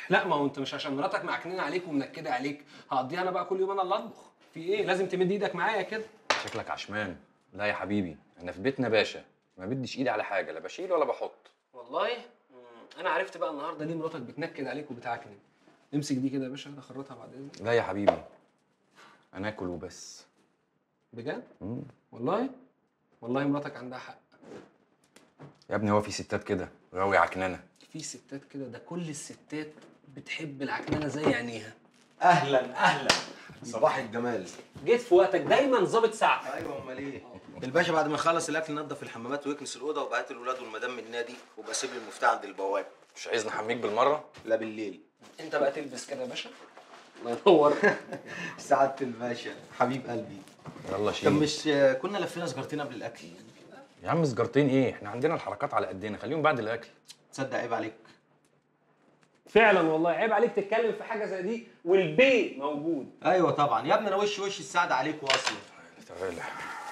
لا ما هو انت مش عشان مراتك معكنين عليك ومنكده عليك هقضيها انا بقى كل يوم انا اللي اطبخ في ايه لازم تمد ايدك معايا كده شكلك عشمان لا يا حبيبي انا في بيتنا باشا ما بديش ايدي على حاجه لا بشيل ولا بحط والله مم، انا عرفت بقى النهارده ليه مراتك بتنكد عليك وبتعكنن امسك دي كده يا باشا انا خرطها بعد اذنك لا يا حبيبي انا اكل وبس بجد مم. والله والله مراتك عندها حق يا ابني هو في ستات كده غاوي عكننه في ستات كده ده كل الستات بتحب العكننه زي عينيها اهلا اهلا صباح الجمال جيت في وقتك دايما ظابط ساعتك ايوه امال ايه الباشا بعد ما يخلص الاكل ينظف الحمامات ويكنس الاوضه وبعت الولاد والمدام من النادي وبقى سيب لي المفتاح عند البواب مش عايز نحميك بالمره لا بالليل انت بقى تلبس كده يا باشا الله ينور سعاده الباشا حبيب قلبي يلا طب شيل مش كنا لفينا سجارتين قبل الاكل يا عم سجارتين ايه احنا عندنا الحركات على قدنا خليهم بعد الاكل تصدق عيب عليك فعلا والله عيب عليك تتكلم في حاجه زي دي والبي موجود ايوه طبعا يا ابني انا وش وش السعد عليكوا اصلا تعالى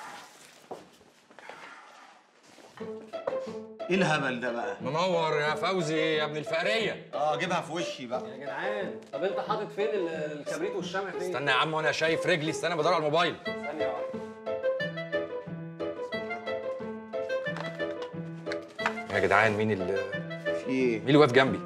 ايه الهبل ده بقى منور يا فوزي يا ابن الفقريه اه جيبها في وشي بقى يا جدعان طب انت حاطط فين ال- الكبريت والشمع فين استنى يا عم وانا شايف رجلي استنى بدور على الموبايل ثانيه واحده يا جدعان مين اللي في ايه مين اللي واقف جنبي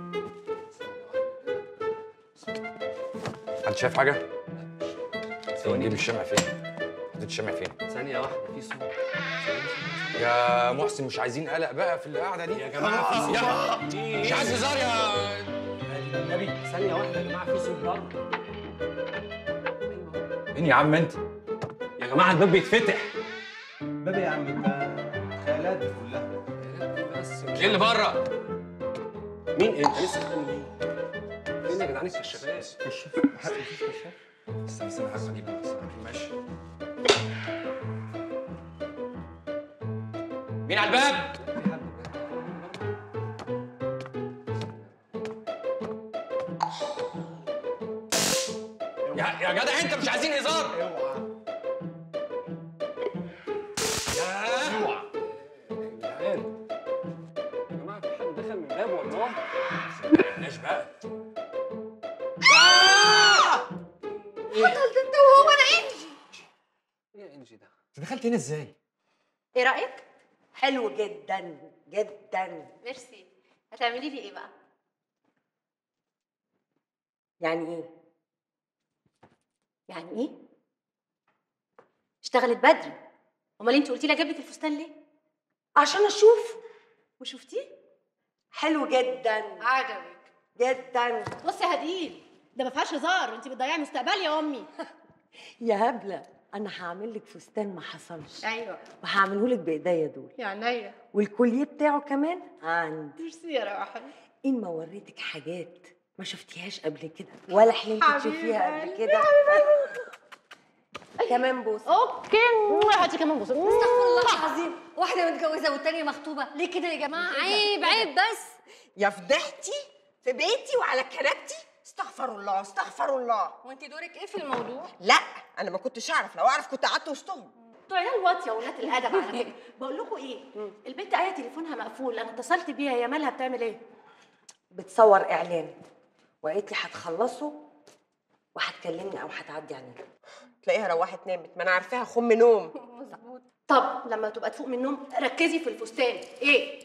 حد شايف حاجه فين نجيب الشمع فين حطيت الشمع فين ثانيه واحده في صوت يا محسن مش عايزين قلق بقى في القعده دي يا جماعه في صوت يا مش عايز هزار يا النبي ثانيه واحده يا جماعه في صوت ضرب مين يا عم انت يا جماعه الباب بيتفتح بابا يا عم انت خيالات دي كلها بس ايه اللي بره مين انت لسه بتقول مين فين يا جدعان الكشافات كشاف حد مفيش كشاف استنى استنى حاجه اجيب ماشي مين على الباب يا يا جدع انت مش عايزين هزار اوعى يا جدعان يا جماعه في حد دخل من الباب والله بلاش بقى بطل ده انت وهو انا انجي ايه يا انجي ده انت دخلت هنا ازاي ايه رايك حلو جدا جدا ميرسي هتعملي لي ايه بقى يعني ايه يعني ايه اشتغلت بدري امال انت قلتي لي اجيب لك الفستان ليه عشان اشوف وشفتيه حلو جدا عجبك جدا بصي يا هديل ده ما فيهاش هزار انت بتضيعي مستقبلي يا امي يا هبله انا هعمل لك فستان ما حصلش ايوه وهعمله لك بايديا دول يا عينيا والكوليه بتاعه كمان عندي ميرسي يا روحي ان ما وريتك حاجات ما شفتيهاش قبل كده ولا حلمتي حبيبة تشوفيها قبل قلبي، كده كمان بوس اوكي هاتي كمان بص استغفر الله العظيم واحدة متجوزة والتانية مخطوبة ليه كده يا جماعة عيب عيب بس يا فضحتي في بيتي وعلى كنبتي استغفر الله استغفر الله وانت دورك ايه في الموضوع لا انا ما كنتش اعرف لو اعرف كنت قعدت وسطهم انتوا عيال واطيه وولاد الادب على فكره بقول لكم ايه البنت ايه تليفونها مقفول انا اتصلت بيها هي مالها بتعمل ايه بتصور اعلان وقالت لي هتخلصوا وهتكلمني او هتعدي علينا تلاقيها روحت نامت ما انا عارفاها خم نوم مظبوط طب لما تبقى تفوق من النوم ركزي في الفستان ايه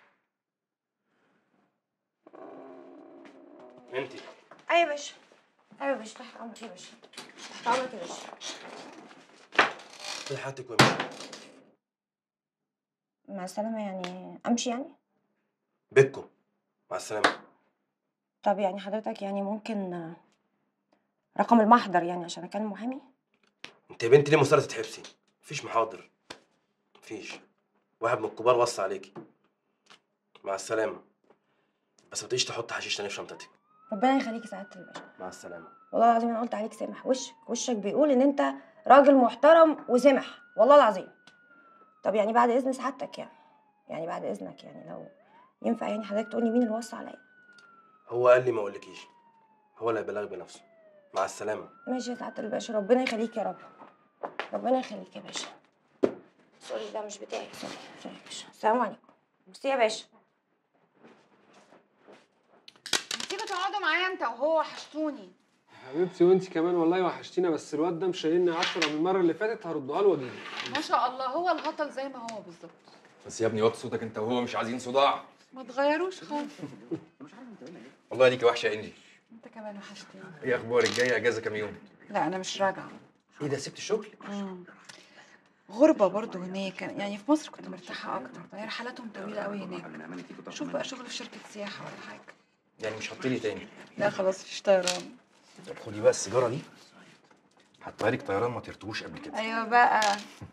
انت ايوه يا باشا ايوه يا باشا تحت امرك يا باشا تحت امرك يا باشا ايه حياتك وامشي مع السلامة يعني أمشي يعني؟ بيتكم مع السلامه طب يعني حضرتك يعني ممكن آه، رقم المحضر يعني عشان أكلم محامي؟ انت يا بنتي ليه مصرة تتحبسي مفيش محاضر مفيش واحد من الكبار وصى عليكي مع السلامه بس ما تقيش تحط حشيش تاني في شنطتك ربنا يخليك سعادة الباشا مع السلامه والله العظيم أنا قلت عليك سامح وشك وشك بيقول إن أنت راجل محترم وسمح والله العظيم طب يعني بعد إذن سعادتك يعني يعني بعد إذنك يعني لو ينفع يعني حضرتك تقولي مين اللي وصى عليا هو قال لي ما اقولكيش هو اللي هيبلغ بنفسه مع السلامه ماشي يا سعادة الباشا ربنا يخليك يا رب ربنا يخليك يا باشا سوري ده مش بتاعي سوري سوري يا باشا السلام عليكم بصي يا باشا تيجي تقعدي تقعدوا معايا انت وهو وحشتوني حبيبتي وانت كمان والله وحشتينا بس الواد ده مش شايلني 10 من المره اللي فاتت هردها له واجيلك ما شاء الله هو الهطل زي ما هو بالظبط بس يا ابني وطي صوتك انت وهو مش عايزين صداع ما تغيروش خالص والله ليكي وحشه يا انجي انت كمان وحشتني ايه اخبارك جايه اجازه كام يوم لا انا مش راجعه ايه ده سبت الشغل مم. غربة برضو هناك يعني في مصر كنت مرتاحة أكتر يعني رحلاتهم طويلة قوي هناك شوف بقى شغل في شركة سياحة ولا حاجة يعني مش هتطيري تاني لا خلاص مفيش طيران طب خدي بقى السيجاره دي هتطيرك طيران ما طيرتوش قبل كده أيوة بقى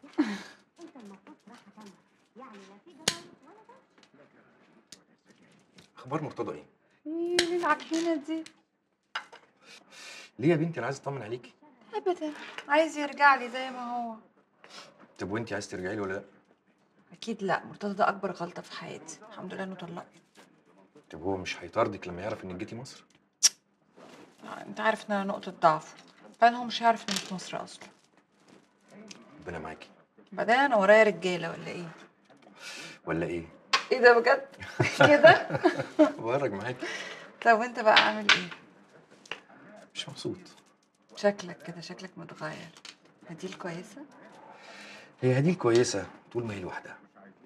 اخبار مرتضى ايه ايه ليه العكينة دي ليه يا بنتي انا عايز اطمن عليكي أبدا عايز يرجع لي زي ما هو طب وانت عايز ترجعي له ولا لا أكيد لا مرتضى ده أكبر غلطة في حياتي الحمد لله إنه طلقني طب هو مش هيطاردك لما يعرف انك جيتي مصر آه، أنت عارف إن أنا نقطة ضعف بعدين هو مش عارف إني في مصر أصلا ربنا معاكي بعدين أنا ورايا رجالة ولا إيه؟ ولا ايه إيه ده بجد؟ كده؟ بورج معاكي طب وأنت بقى عامل إيه؟ مش مبسوط شكلك كده شكلك متغير هديل كويسة؟ هي هديل كويسه طول ما هي لوحدها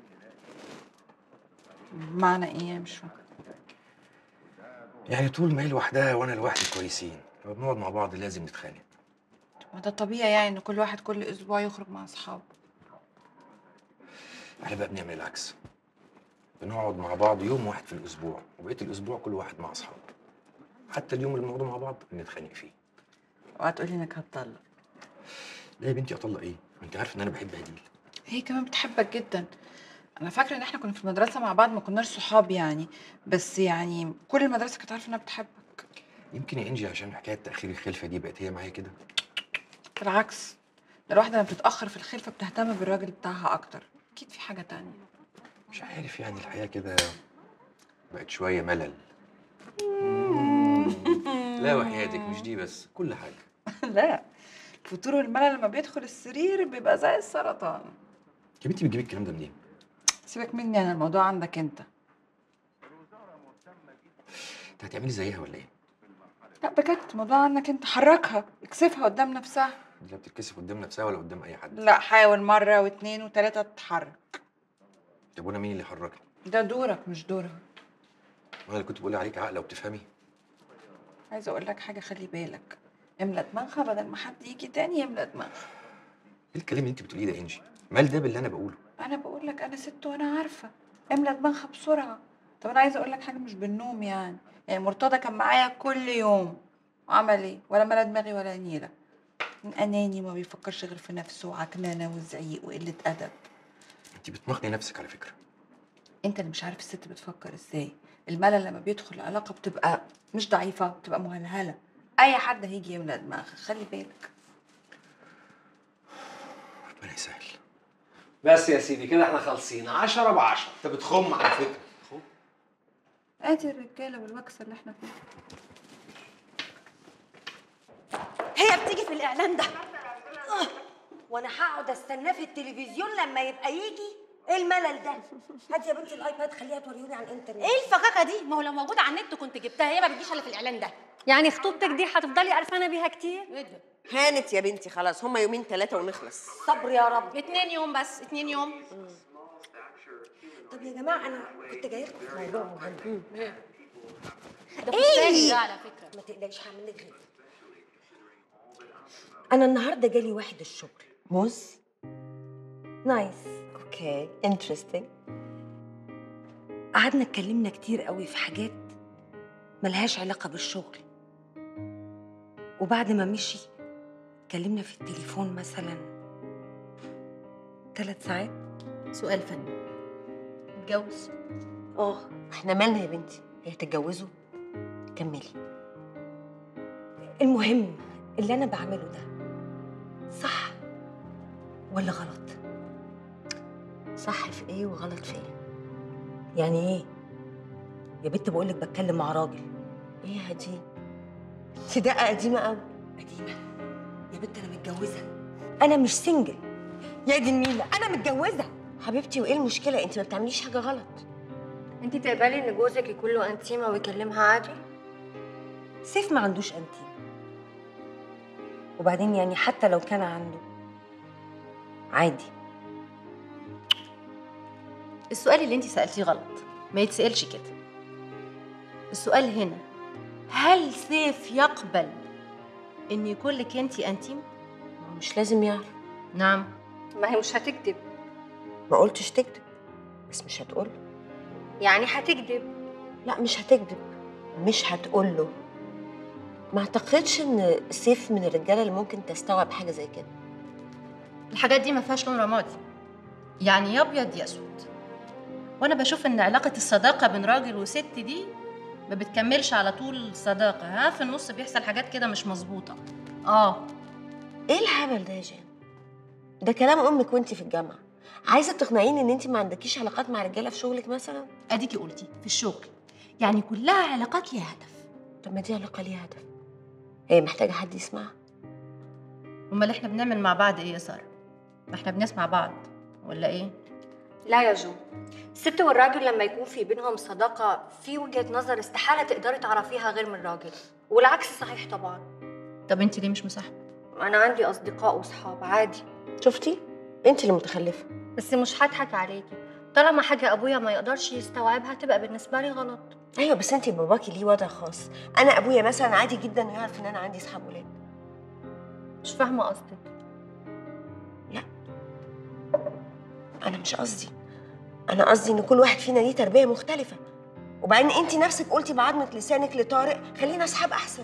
معنى ايه مش فاهمة يعني طول ما هي لوحدها وانا لوحدي كويسين لما بنقعد مع بعض لازم نتخانق ما ده طبيعي يعني ان كل واحد كل اسبوع يخرج مع اصحابه احنا بقى بنعمل العكس بنقعد مع بعض يوم واحد في الاسبوع وبقيه الاسبوع كل واحد مع اصحابه حتى اليوم اللي بنقعده مع بعض بنتخانق فيه وهتقولي انك هتطلق لا يا بنتي اطلق ايه ما انت عارف ان انا بحب هديل هي كمان بتحبك جدا انا فاكره ان احنا كنا في المدرسه مع بعض ما كناش صحاب يعني بس يعني كل المدرسه كانت عارفه انها بتحبك يمكن يا انجي عشان حكايه تاخير الخلفه دي بقت هي معايا كده بالعكس ده الواحده لما بتتاخر في الخلفه بتهتم بالراجل بتاعها اكتر اكيد في حاجه تانية مش عارف يعني الحياه كده بقت شويه ملل لا وحياتك مش دي بس كل حاجه لا الفطور والملل لما بيدخل السرير بيبقى زي السرطان يا بنتي بتجيبي الكلام ده منين سيبك مني انا الموضوع عندك انت انت هتعملي زيها ولا ايه لا بجد الموضوع عنك انت حركها اكسفها قدام نفسها لا بتتكسف قدام نفسها ولا قدام اي حد لا حاول مرة واثنين وثلاثة تتحرك طب وانا مين اللي حركني ده دورك مش دورها وانا اللي كنت بقول عليك عاقله وبتفهمي عايزة اقول لك حاجة خلي بالك املى دماغها بدل ما حد يجي تاني يملى دماغها ايه الكلام اللي انت بتقوليه ده يا انجي مال ده باللي انا بقوله انا بقول لك انا ست وانا عارفة املى دماغها بسرعة طب انا عايزة اقول لك حاجة مش بالنوم يعني يعني مرتضى كان معايا كل يوم عمل ايه ولا ملا دماغي ولا نيلة اناني ما بيفكرش غير في نفسه وعكنانة وزعيق وقلة ادب انت بتمخني نفسك على فكره انت اللي مش عارف الست بتفكر ازاي الملل لما بيدخل العلاقه بتبقى مش ضعيفه بتبقى مهلهله اي حد هيجي يملى دماغك خلي بالك ربنا يسهل بس يا سيدي كده احنا خالصين 10 ب 10 انت بتخم على فكره ادي الرجاله والوكسه اللي احنا فيها هي بتيجي في الاعلان ده آه، وانا هقعد استناه في التلفزيون لما يبقى يجي ايه الملل ده هاتي يا بنتي الايباد خليها توريهولي على الانترنت ايه الفكاكه دي ما هو لو موجوده على النت كنت جبتها هي ما بتجيش الا في الاعلان ده يعني خطوبتك دي هتفضلي قرفانه بيها كتير ايه ده هانت يا بنتي خلاص هما يومين ثلاثه ونخلص صبر يا رب اتنين يوم بس اتنين يوم طب يا جماعه انا كنت جايه لكم في موضوع مهم ده فستاني ده على فكره ما تقلقيش هعمل لك غيره انا النهارده جالي واحد الشغل موز نايس اوكي انترستنج قعدنا اتكلمنا كتير قوي في حاجات ملهاش علاقه بالشغل وبعد ما مشي اتكلمنا في التليفون مثلا ثلاث ساعات سؤال فني اتجوز اه احنا مالنا يا بنتي هي تتجوزوا كملي المهم اللي انا بعمله ده صح ولا غلط صح في ايه وغلط في ايه يعني ايه يا بنت بقولك بتكلم مع راجل ايه يا هدي دي دقه قديمه قوي قديمه يا بنت انا متجوزه انا مش سنجل يا دي النيله انا متجوزه حبيبتي وايه المشكله انت ما بتعمليش حاجه غلط انت تقبلي ان جوزك يكون له انتيمه ويكلمها عادي سيف ما عندوش انتيم وبعدين يعني حتى لو كان عنده عادي السؤال اللي انت سألتيه غلط ما يتسألش كده السؤال هنا هل سيف يقبل ان يكون لك انت انتيم ما هو مش لازم يعرف نعم ما هي مش هتكذب ما قلتش تكذب بس مش هتقول يعني هتكذب لا مش هتكذب مش هتقول له ما اعتقدش ان سيف من الرجاله اللي ممكن تستوعب حاجه زي كده الحاجات دي ما فيهاش لون رمادي يعني يا ابيض يا اسود وانا بشوف ان علاقه الصداقه بين راجل وست دي ما بتكملش على طول صداقه ها في النص بيحصل حاجات كده مش مظبوطه اه ايه الهبل ده يا جان ده كلام امك وانت في الجامعه عايزه تقنعيني ان انت ما عندكيش علاقات مع رجاله في شغلك مثلا اديكي قلتي في الشغل يعني كلها علاقات ليها هدف طب ما دي علاقه ليها هدف هي محتاجه حد يسمعها امال احنا بنعمل مع بعض ايه يا ساره ما احنا بنسمع بعض ولا ايه لا يا جو الست والراجل لما يكون في بينهم صداقة في وجهة نظر استحالة تقدري تعرفيها غير من راجل والعكس صحيح طبعا طب انت ليه مش مصاحبه أنا عندي أصدقاء وصحاب عادي شفتي انت اللي متخلفه بس مش هضحك عليكي طالما حاجة أبويا ما يقدرش يستوعبها تبقى بالنسبة لي غلط ايوه بس انت باباكي ليه وضع خاص انا ابويا مثلا عادي جدا انه يعرف ان انا عندي اصحاب ولاد مش فاهمة قصدك انا مش قصدي انا قصدي ان كل واحد فينا ليه تربيه مختلفه وبعدين انت نفسك قلتي بعضمه لسانك لطارق خلينا اصحاب احسن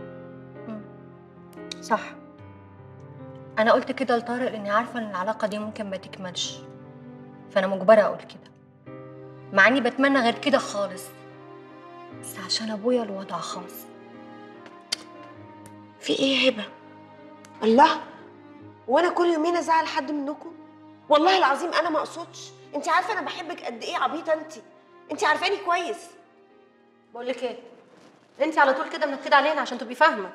صح أنا قلت كده لطارق لأني عارفة إن العلاقة دي ممكن ما تكملش فأنا مجبرة أقول كده مع إني بتمنى غير كده خالص بس عشان أبويا الوضع خاص في ايه يا هبه الله وانا كل يومين ازعل حد منكم والله العظيم انا ما اقصدش انت عارفه انا بحبك قد ايه عبيطه انت انت عارفاني كويس بقول لك ايه انت على طول كده منكده علينا عشان تبقي فاهمه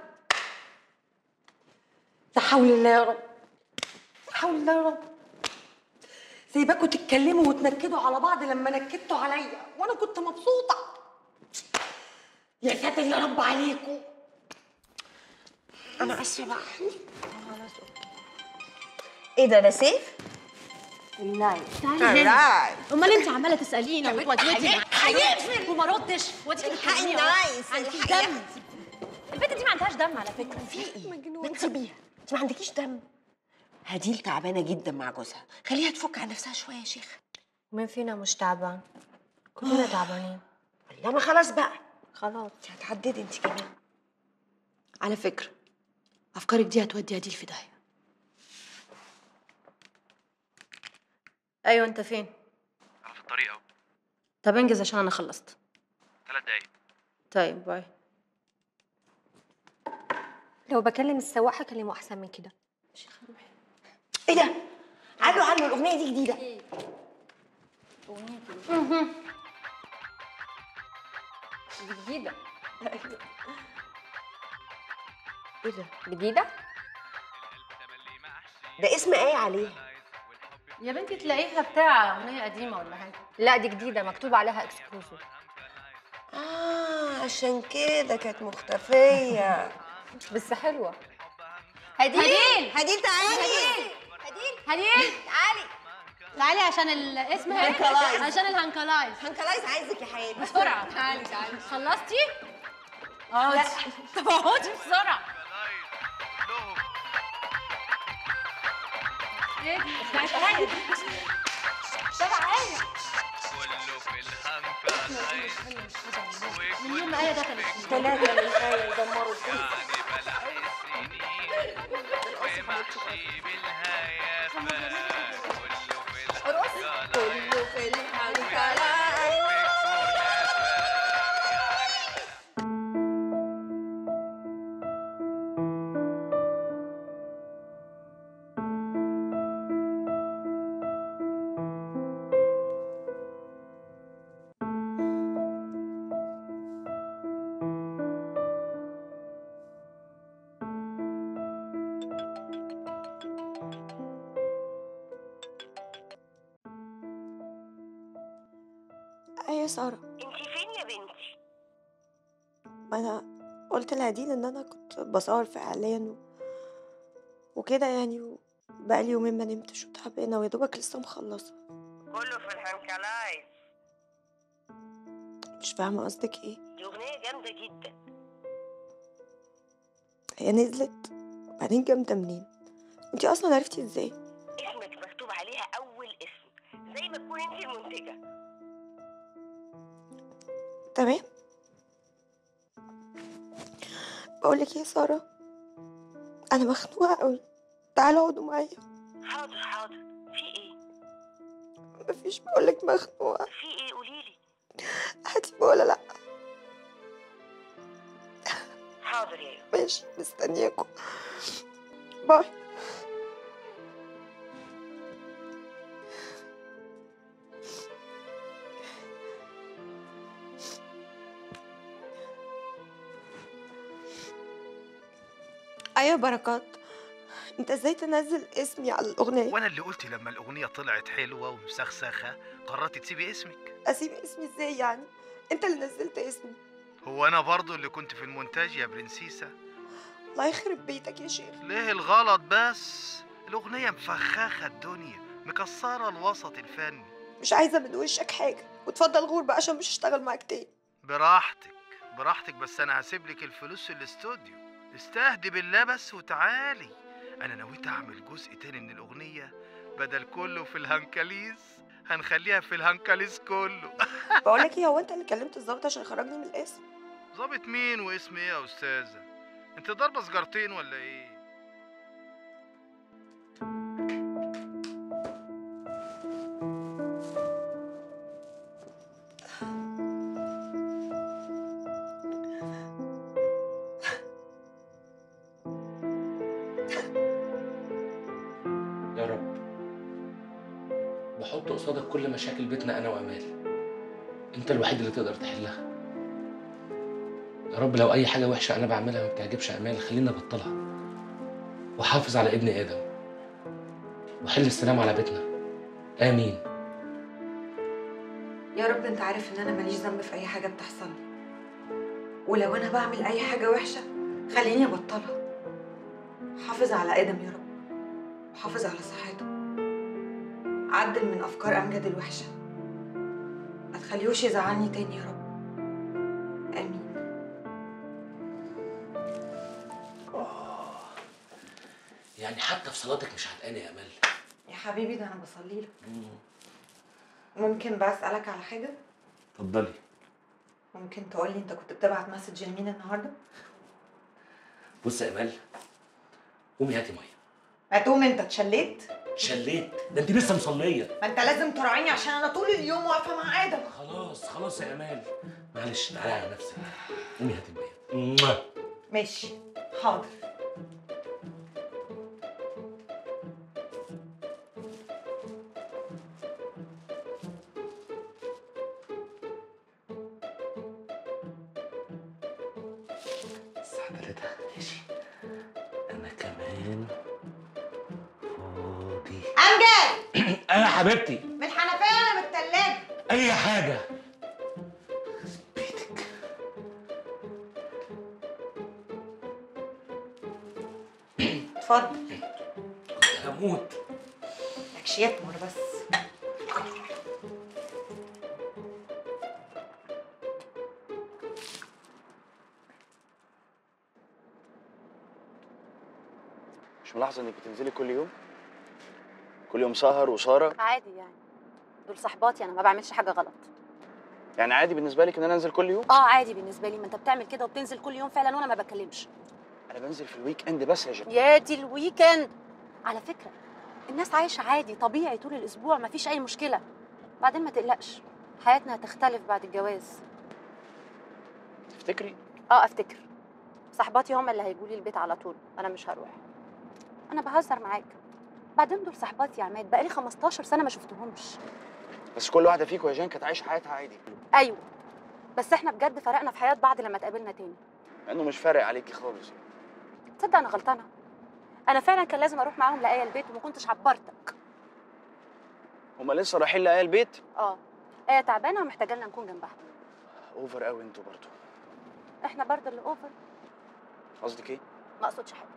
لا حول الله يا رب لا حول الله يا رب سايباكوا تتكلموا وتنكدوا على بعض لما نكدتوا عليا وانا كنت مبسوطه يا ساتر يا رب عليكم انا اسفه بقى ايه ده ده سيف تعالي هنا امال انت عماله تسالينا وتودودي هيقفل وما ردش وديكي الحقي نايس عندكيش الحقي. دم البنت دي ما عندهاش دم على فكره في ايه انت بيها انت ما عندكيش دم هديل تعبانه جدا مع جوزها خليها تفك عن نفسها شويه يا شيخ مين فينا مش تعبان كلنا تعبانين لا ما خلاص بقى خلاص انت هتحددي انت كمان على فكره افكارك دي هتودي هديل في داهيه ايوه انت فين انا في الطريق اهو طب انجز عشان انا خلصت ثلاث دقايق طيب باي لو بكلم السواق هكلمه احسن من كده ايه ده علوا علوا الاغنيه دي جديده جديده ايه ده جديده ده اسم ايه عليه يا بنتي تلاقيها بتاع اغنيه قديمه ولا حاجه لا دي جديده مكتوب عليها اكسكلوسيف اه عشان كده كانت مختفيه بس حلوه هديل هديل تعالي هديل تعالي تعالي عشان الاسم هانكلايز. عشان الهانكلايز هنكلايز عايزك يا حياتي بسرعه تعالي تعالي خلصتي؟ اقعدي طب اقعدي بسرعه ايه دي؟ تعالي تعالي كله في الهنكلايز من يوم ما ايه دخلت ثلاثه من الايه يدمروا يعني بلع السنين ومحشي بالهيافات كله في الهنكلايز كله في الهنكلايز ايه يا ساره انت فين يا بنتي ما انا قلت لهدين ان انا كنت بصور في اعلان و... وكده يعني و... بقالي يومين ما نمتش وتعبانه ويا دوبك لسه مخلصه كله في الهنكلايز مش فاهمه قصدك ايه دي اغنيه جامده جدا هي نزلت وبعدين جامده منين انتي اصلا عرفتي ازاي اسمك مكتوب عليها اول اسم زي ما تكون انت المنتجه تمام بقولك ايه يا ساره انا مخنوقه قوي تعالوا اقعدوا معايا حاضر حاضر في ايه مفيش بقولك مخنوقه في ايه قوليلي هتيجي ولا لا حاضر يا يوم ماشي مستنياكم باي ايوه بركات انت ازاي تنزل اسمي على الاغنيه وانا اللي قلت لما الاغنيه طلعت حلوه ومسخسخه قررت تسيبي اسمك اسيب اسمي ازاي يعني انت اللي نزلت اسمي هو انا برضو اللي كنت في المونتاج يا برنسيسه الله يخرب بيتك يا شيخ ليه الغلط بس الاغنيه مفخخه الدنيا مكسره الوسط الفني مش عايزه من وشك حاجه وتفضل غور بقى عشان مش هشتغل معاك تاني براحتك براحتك بس انا هسيب لك الفلوس في الاستوديو استهدي بالله بس وتعالي انا نويت اعمل جزء تاني من الاغنيه بدل كله في الهنكليز هنخليها في الهنكليز كله بقول لك ايه هو انت اللي كلمت الظابط عشان يخرجني من القسم ظابط مين واسم ايه يا استاذه انت ضاربه سجارتين ولا ايه يا رب بحط قصادك كل مشاكل بيتنا انا وامال انت الوحيد اللي تقدر تحلها يا رب لو اي حاجه وحشه انا بعملها ما بتعجبش امال خليني ابطلها وحافظ على ابن ادم وحل السلام على بيتنا امين يا رب انت عارف ان انا ماليش ذنب في اي حاجه بتحصل لي ولو انا بعمل اي حاجه وحشه خليني ابطلها حافظ على ادم يا رب وحافظ على صحته عدل من افكار امجد الوحشه ما تخليهوش يزعلني تاني يا رب امين يعني حتى في صلاتك مش هتقاني يا امال يا حبيبي ده انا بصلي لك ممكن بقى اسالك على حاجه اتفضلي ممكن تقولي انت كنت بتبعت مسج لمين النهارده بص يا امال قومي هاتي ميه ما تقوم انت اتشليت شليت ده انت لسه مصليه ما انت لازم تراعيني عشان انا طول اليوم واقفه مع ادم خلاص خلاص يا امال معلش تعالي على نفسك قومي هاتي الميه ماشي حاضر الساعة 3 ماشي أنا كمان فاضي امجد أنا حبيبتي من الحنفيه ولا من التلاجه أي حاجة اتفضل هموت مالكش يتمر بس مش ملاحظه انك بتنزلي كل يوم كل يوم سهر وساره عادي يعني دول صحباتي انا ما بعملش حاجه غلط يعني عادي بالنسبه لك ان انا انزل كل يوم اه عادي بالنسبه لي ما انت بتعمل كده وبتنزل كل يوم فعلا وانا ما بتكلمش انا بنزل في الويك اند بس يا جماعه يا دي الويكند على فكره الناس عايشه عادي طبيعي طول الاسبوع ما فيش اي مشكله بعدين ما تقلقش حياتنا هتختلف بعد الجواز تفتكري اه افتكر صحباتي هم اللي هيجوا لي البيت على طول انا مش هروح انا بهزر معاك بعدين دول صحباتي يا عماد بقالي 15 سنه ما شفتهمش بس كل واحده فيكم يا جان كانت عايشه حياتها عادي ايوه بس احنا بجد فرقنا في حياه بعض لما اتقابلنا تاني لانه مش فارق عليكي خالص تصدق انا غلطانه انا فعلا كان لازم اروح معاهم لايه البيت وما كنتش عبرتك هما لسه رايحين لايه البيت اه ايه تعبانه ومحتاجه لنا نكون جنبها اوفر قوي انتوا برضه احنا برضه اللي اوفر قصدك ايه ما اقصدش حاجه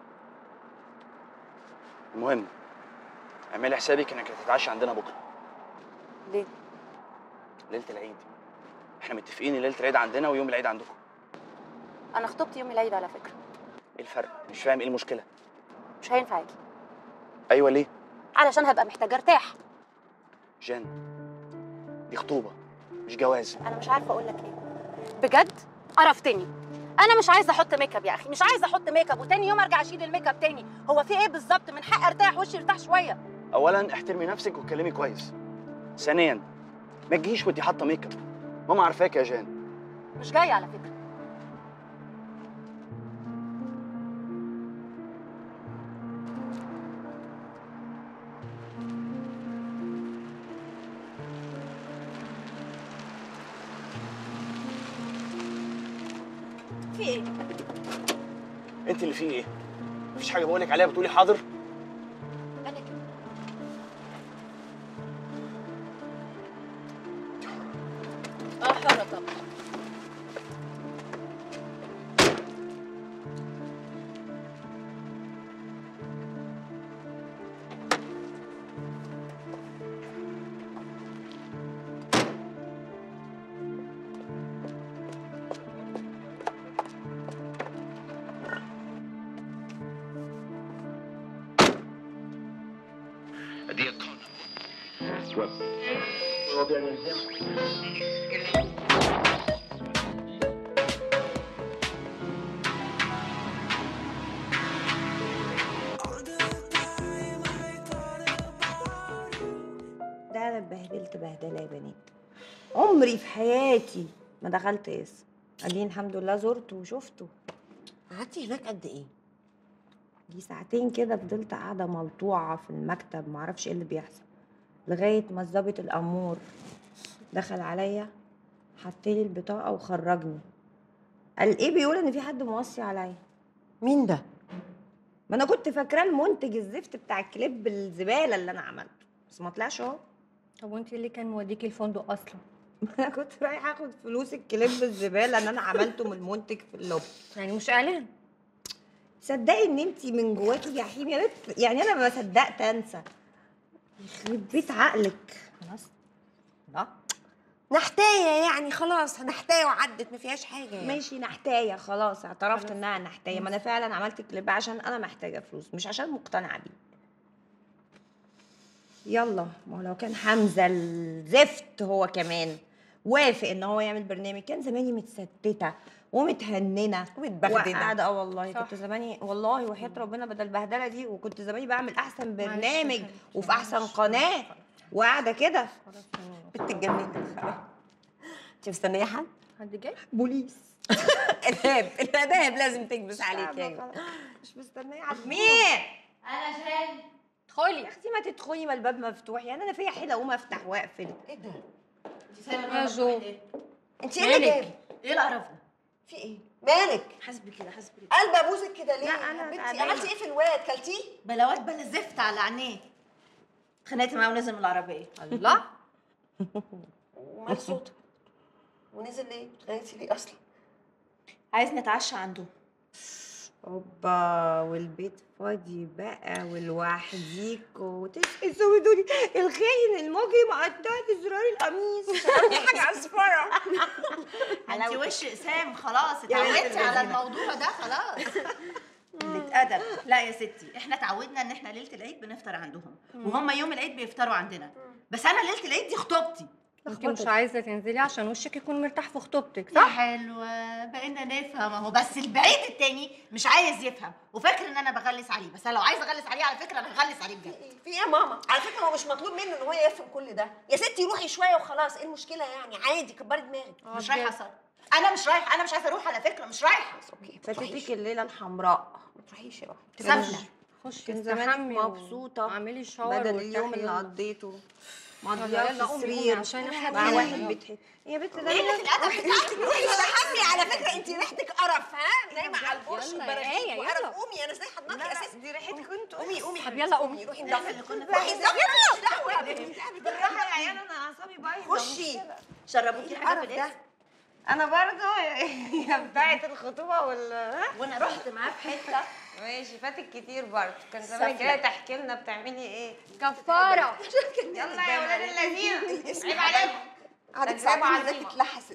المهم اعملي حسابك انك هتتعشى عندنا بكره ليه ليله العيد احنا متفقين ان ليله العيد عندنا ويوم العيد عندكم انا خطبت يوم العيد على فكره ايه الفرق مش فاهم ايه المشكله مش هينفع اجي ايوه ليه علشان هبقى محتاجه ارتاح جان دي خطوبه مش جواز انا مش عارفه اقول لك ايه بجد قرفتني انا مش عايزه احط ميك اب يا اخي مش عايزه احط ميك اب وتاني يوم ارجع اشيل الميك اب تاني هو في ايه بالظبط من حق ارتاح وشي يرتاح شويه اولا احترمي نفسك واتكلمي كويس ثانيا ما تجيش وانتي حاطه ميك اب ماما عارفاك يا جان مش جايه على فكره في ايه؟ انت اللي فيه ايه مفيش حاجه بقولك عليها بتقولي حاضر انا كده اه حره طبعا دي القانون ده انا اتبهدلت بهدله يا بنات عمري في حياتي ما دخلت اسم قال الحمد لله زرته وشفته قعدتي هناك قد ايه؟ دي ساعتين كده فضلت قاعده ملطوعه في المكتب معرفش ايه اللي بيحصل لغايه ما الظابط الامور دخل عليا حطلي البطاقه وخرجني قال ايه بيقول ان في حد موصي عليا مين ده؟ ما انا كنت فاكراه المنتج الزفت بتاع الكليب الزباله اللي انا عملته بس ما طلعش اهو طب وانت اللي كان موديكي الفندق اصلا انا كنت رايحه اخد فلوس الكليب الزباله اللي انا عملته من المنتج في اللوب يعني مش اعلان صدقي ان انت من جواكي جحيم يا بنت يعني انا ما صدقت انسى يخرب بيت عقلك خلاص لا نحتايه يعني خلاص نحتايه وعدت ما فيهاش حاجه يعني. ماشي نحتايه خلاص اعترفت انها نحتايه ما انا فعلا عملت كليب عشان انا محتاجه فلوس مش عشان مقتنعه بيه يلا ما هو لو كان حمزه الزفت هو كمان وافق ان هو يعمل برنامج كان زماني متستته ومتهننه ومتبهدلة. وقاعده اه والله صح. كنت زماني والله وحياه ربنا بدل البهدله دي وكنت زماني بعمل احسن معلش يا برنامج حبيبتي، وفي احسن معلش. قناه وقاعده كده بنت اتجننت انت مستنيه حد؟ حد جاي بوليس الهاب الهاب لازم تكبس عليك يا مش مستنيه حد مين انا جان يا ادخلي اختي ما تدخلي ما الباب مفتوح يعني انا فيا حيله اقوم افتح واقفل ايه ده؟ يا جو انت ايه اللي جايب؟ ايه القرف ده؟ في ايه؟ مالك؟ حسبي كده حسبي قلب ابوسك كده ليه؟ لا، أنا يا بنتي تعبانة. عملتي ايه في الواد؟ كلتيه؟ بلاوات بلا زفت على عينيه اتخانقت معاه ونزل من العربيه الله ومال صوتك؟ ونزل ليه؟ اتخانقتي ليه اصلا؟ عايز نتعشى عنده اوبا والبيت فاضي بقى ولوحديك وتصحي تقولي الخاين المجرم قطع لي زرار القميص دي حاجه عصفره انت وش اسام خلاص يا بنت اتعودتي على اللذينة. الموضوع ده خلاص قلة أدب لا يا ستي احنا اتعودنا ان احنا ليلة العيد بنفطر عندهم وهم يوم العيد بيفطروا عندنا بس انا ليلة العيد دي خطوبتي انت مش عايزه تنزلي عشان وشك يكون مرتاح في خطوبتك يا صح حلوة بقينا نفهم اهو بس البعيد التاني مش عايز يفهم وفاكر ان انا بغلس عليه بس انا لو عايزه اغلس عليه على فكره انا هغلس عليه بجد في ايه يا ماما؟ على فكره هو مش مطلوب منه ان هو يفهم كل ده، يا ستي روحي شويه وخلاص، ايه المشكله يعني؟ عادي كبري دماغك. مش رايحه صار انا مش رايحه انا مش عايزه اروح على فكره مش رايحه اوكي فاتتك الليله الحمراء ما تروحيش يا روحي. سافله خشي كان زمانك استحمي و- مبسوطة واعملي شاور بدل وارتاحي اليوم اللي يلا. قضيته يلا مضيعة في يلا قومي قومي السرير عشان احنا مع بننام. واحد يلا. بيضحك يا بنت ده ايه اللي في الادب بتاعك روحي استحمي على فكره انت ريحتك قرف ها؟ نايمه على البوش يلا يا وبراغيث آية، وقرف يلا. قومي انا سايحه دماغي اساسا دي ريحتك انتوا قومي قومي طب يلا قومي. روحي احنا اندفعي اللي كنا روحي اندفعي ماليش دعوه بالراحه يا عيال انا اعصابي بايظه خشي شربوكي حاجه القرف في ده الاسم انا برضو يا بتاعه الخطوبه وال ها؟ وانا رحت معاه في حته ماشي فاتك كتير برضه كان زمان سافلة. جايه تحكي لنا بتعملي ايه كفاره يلا يا ولاد الذين عيب عليكم قعدت تجربة ساعتين عظيمة. لذلك اتلحست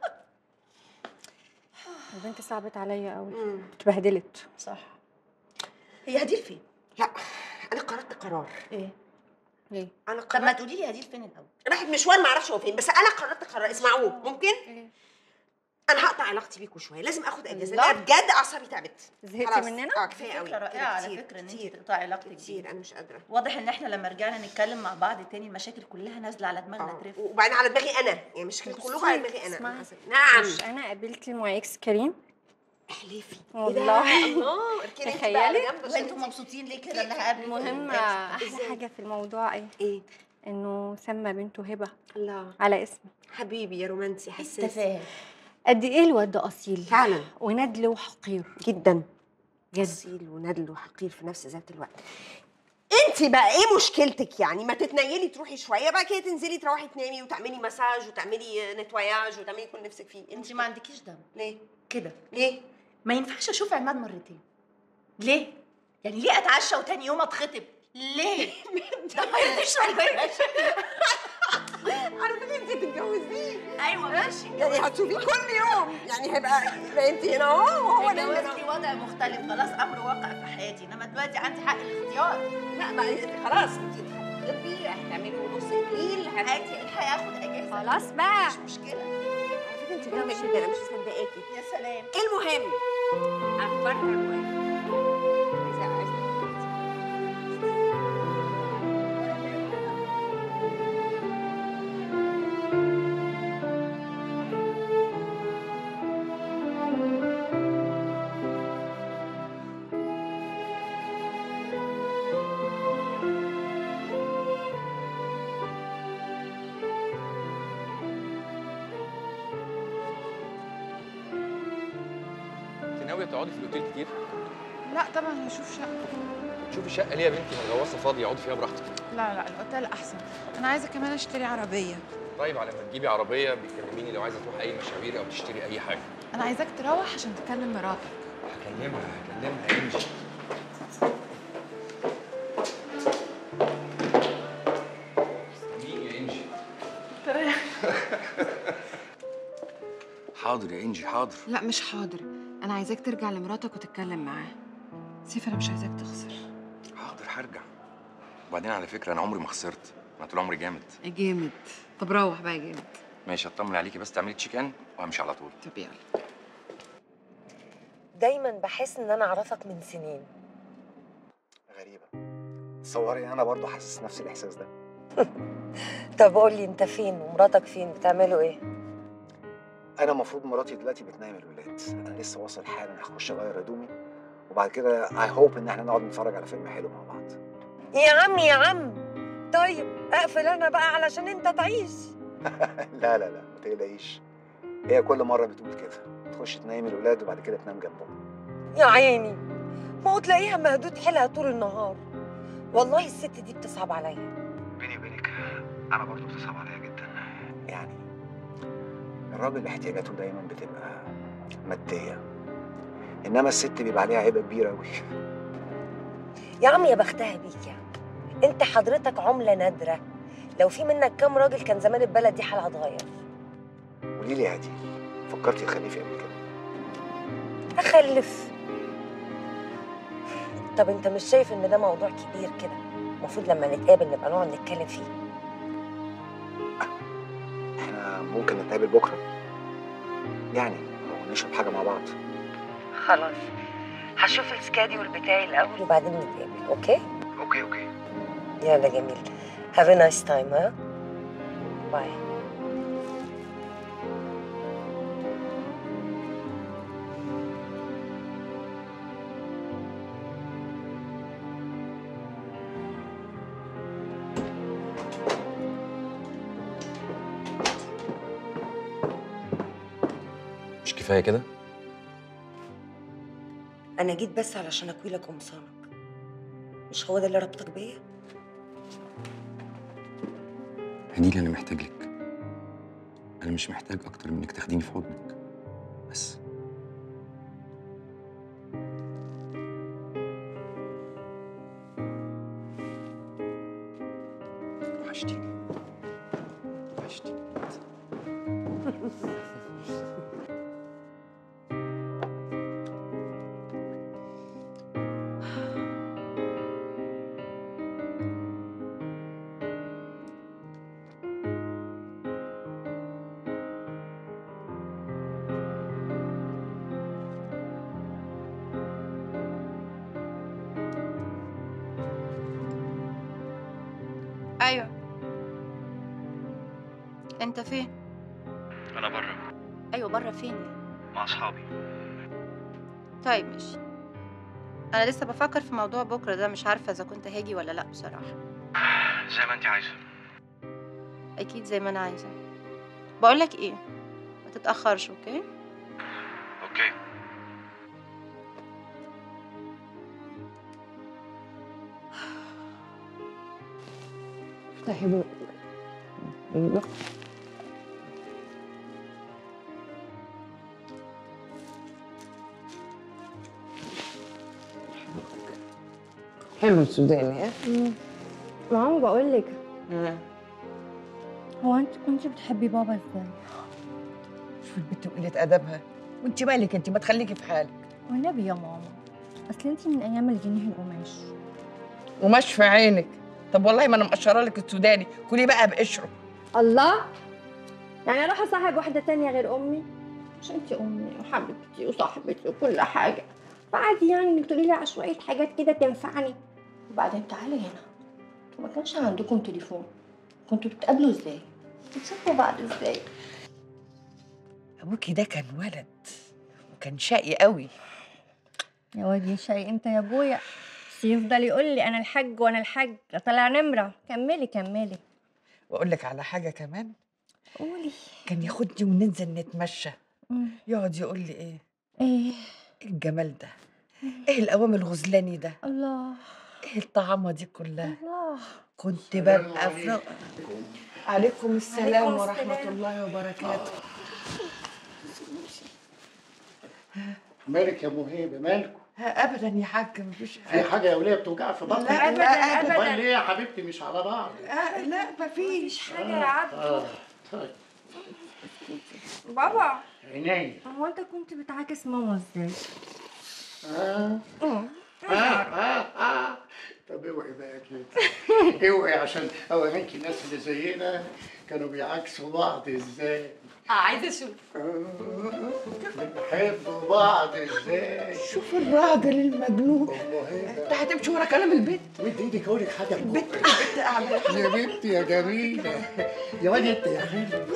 البنت صعبت عليا قوي اتبهدلت صح هي هديل فين؟ لا انا قررت قرار ايه ليه انا طب ما قررت تقولي لي هديل فين الاول راحت مشوار ما اعرفش هو فين بس انا قررت قرار اسمعوه ممكن؟ انا هقطع علاقتي بيكوا شويه لازم اخد اجازه الله. لا بجد اعصابي تعبت زهقتي خلاص. مننا؟ اه كفايه قوي فكره رائعه على فكره ان انت تقطعي علاقتك بيه كتير انا مش قادره واضح ان احنا لما رجعنا نتكلم مع بعض تاني المشاكل كلها نازله على دماغنا آه. ترف وبعدين على دماغي انا يعني مش كلكم على دماغي انا اسمعي. نعم مش انا قابلت المعيد كريم احلفي والله الله اركني انت بقى على تخيلي جنب وانتوا مبسوطين ليه كده انها قبل المهم احلى إزاي؟ حاجه في الموضوع ايه ايه انه سمى بنته هبه الله على اسمي حبيبي يا رومانسي حساس تفاهم قد ايه الواد ده اصيل فعلا وندل وحقير جدا جد اصيل وندل وحقير في نفس ذات الوقت انت بقى ايه مشكلتك يعني ما تتنيلي تروحي شويه بقى كده تنزلي تروحي تنامي وتعملي مساج وتعملي نتواياج وتعملي كل نفسك فيه انت ما عندكيش دم ليه كده ليه ما ينفعش اشوف عماد مرتين ليه يعني ليه اتعشى وتاني يوم اتخطب ليه ده ما يرضيش ربنا عارفه ان انت تتجوزيه ايوه ماشي يعني هتشوفيه كل يوم يعني هيبقى يبقى انت هنا اهو وهو هنا الجواز هنا. لي وضع مختلف خلاص امر واقع في حياتي انما دلوقتي عندي حق الاختيار لا ما انت خلاص انت هتخطبي هتعملي نص اكليل هت- عادي الحقيقه اخد اجازه خلاص بقى مش مشكله على فكره انت فاهمه جدا انا مش مصدقاكي يا سلام المهم اخبارها المهم عايزه عايزه انت ناويه تقعدي في الاوتيل كتير لا طبعا هشوف شقه شوفي شقه ليه يا بنتي مجوزه فاضيه اقعدي فيها براحتك لا لا الاوتيل احسن انا عايزه كمان اشتري عربيه طيب على ما تجيبي عربيه بتكلميني لو عايزه تروحي اي مشاوير او تشتري اي حاجه انا عايزاك تروح عشان تكلم مراتك هكلمها هكلمها يا انجي مين يا انجي حاضر يا انجي حاضر لا مش حاضر انا عايزاك ترجع لمراتك وتتكلم معاها سيف انا مش عايزاك تخسر حاضر هرجع وبعدين على فكره انا عمري ما خسرت انا طول عمري جامد جامد طب روح بقى جامد ماشي اطمن عليكي بس تعملي تشيك ان وهمشي على طول طب يلا دايما بحس ان انا اعرفك من سنين غريبه تصوري انا برضو حاسس نفس الاحساس ده طب قول لي انت فين ومراتك فين بتعملوا ايه انا المفروض مراتي دلوقتي بتنام الولاد انا لسه واصل حالا هخش اغير هدومي وبعد كده اي هوب ان احنا نقعد نتفرج على فيلم حلو مع بعض يا عم يا عم طيب اقفل انا بقى علشان انت تعيش لا لا لا ما تقلقيش هي كل مره بتقول كده تخش تنام الولاد وبعد كده تنام جنبهم يا عيني ما هو تلاقيها مهدود حيلها طول النهار والله الست دي بتصعب عليا بيني وبينك انا برضو بتصعب عليا جدا يعني الراجل احتياجاته دايما بتبقى ماديه انما الست بيبقى عليها عيبه كبيره قوي يا عم يا بختها بيك يا عم انت حضرتك عملة نادرة لو في منك كام راجل كان زمان البلد دي حالها اتغير قولي لي يا هدي فكرتي تخلفي قبل كده اخلف طب انت مش شايف ان ده موضوع كبير كده المفروض لما نتقابل نبقى نقعد نتكلم فيه احنا ممكن نتقابل بكره يعني أو نشرب حاجه مع بعض خلاص هشوف السكاديول بتاعي الاول وبعدين نتقابل اوكي اوكي اوكي يلا جميل have a nice time ها باي مش كفايه كده انا جيت بس علشان اكوي لك قمصانك مش هو ده اللي ربطك بيا هديلي انا محتاج لك انا مش محتاج اكتر من انك تاخديني في حضنك بس وحشتيني وحشتيني ايوه انت فين انا بره ايوه بره فين مع اصحابي طيب ماشي انا لسه بفكر في موضوع بكره ده مش عارفه اذا كنت هاجي ولا لا بصراحه زي ما انت عايزه اكيد زي ما انا عايزه بقول لك ايه ما تتاخرش اوكي اوكي افتحي بقك ايوه حلو السوداني ها؟ ماما بقول لك هو انت كنت بتحبي بابا ازاي؟ شوف البنت قلة أدبها وانت مالك انت ما تخليكي في حالك والنبي يا ماما اصل انت من ايام الجنيه القماش ومش في عينك طب والله ما انا مقشره لك السوداني كلي بقى بقشره الله يعني اروح اصاحب واحده تانية غير امي مش انت امي وحبيبتي وصاحبتي وكل حاجه فعادي يعني انك تقولي لي على شويه حاجات كده تنفعني وبعدين تعالي هنا انتوا ما كانش عندكم تليفون كنتوا بتتقابلوا ازاي بتشوفوا بعض ازاي ابوكي ده كان ولد وكان شقي قوي يا واد يا شقي انت يا ابويا بس يفضل يقول لي انا الحاج وانا الحاج طلع نمره كملي كملي واقول لك على حاجه كمان قولي كان ياخدني وننزل نتمشى مم. يقعد يقول لي ايه ايه ايه الجمال ده ايه القوام الغزلاني ده الله ايه الطعامه دي كلها الله كنت ببقى في عليكم السلام عليكم ورحمه السلام. الله وبركاته مالك يا مهيبة مالكوا؟ ها ابدا يا حاج مفيش في حاجة يا ولية بتوجع في بطنك؟ لا لا ابدا امال ليه يا حبيبتي مش على بعض؟ آه لا مفيش حاجه يا عبد اه طيب بابا عينيا هو انت كنت بتعاكس ماما ازاي؟ اه اه اه اه اه طب اوعي بقى كده اوعي عشان اوريك الناس اللي زينا كانوا بيعاكسوا بعض ازاي اه عايزه اشوف بنحب بعض ازاي شوف الراجل المجنون مهيبة انت هتمشي ورا كلام البيت مد ايدك اقول لك حاجة في البيت بقك. البيت قاعده يا بنتي يا جميلة يا ولد انت يا حلو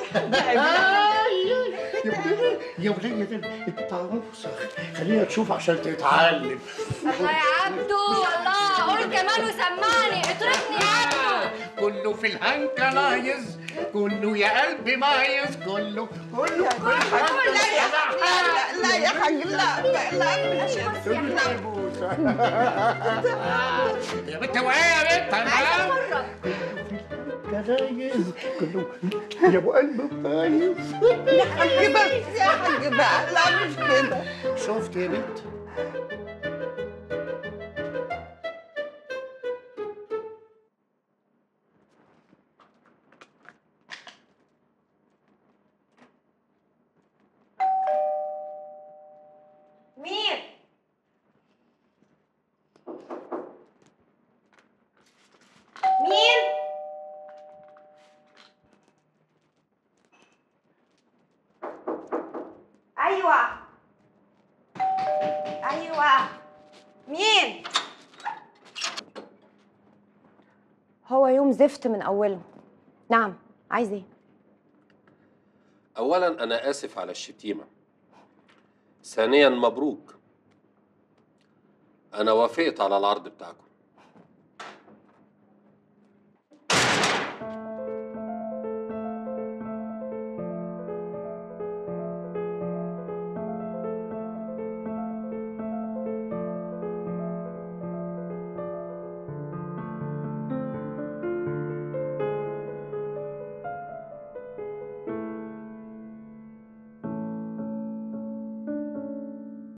يا ولية يا ولية ده انت عروسة خلينا تشوف عشان تتعلم الله يا عبدو الله قول كمان وسمعني اتركني يا عبدو كله في الهنكلايز كله يا قلبي مايز كله كله كله لا يا حاج لا لا يا حاج لا لا لا مش يا بنت وايه يا بنت انا كلايز كله يا ابو قلب مايز يا حاج بس يا حاج بقى لا مش كده شفت يا بنت مين؟ مين؟ أيوة أيوة مين؟ هو يوم زفت من أوله نعم عايز ايه؟ أولا أنا آسف على الشتيمة ثانيا مبروك أنا وافقت على العرض بتاعكم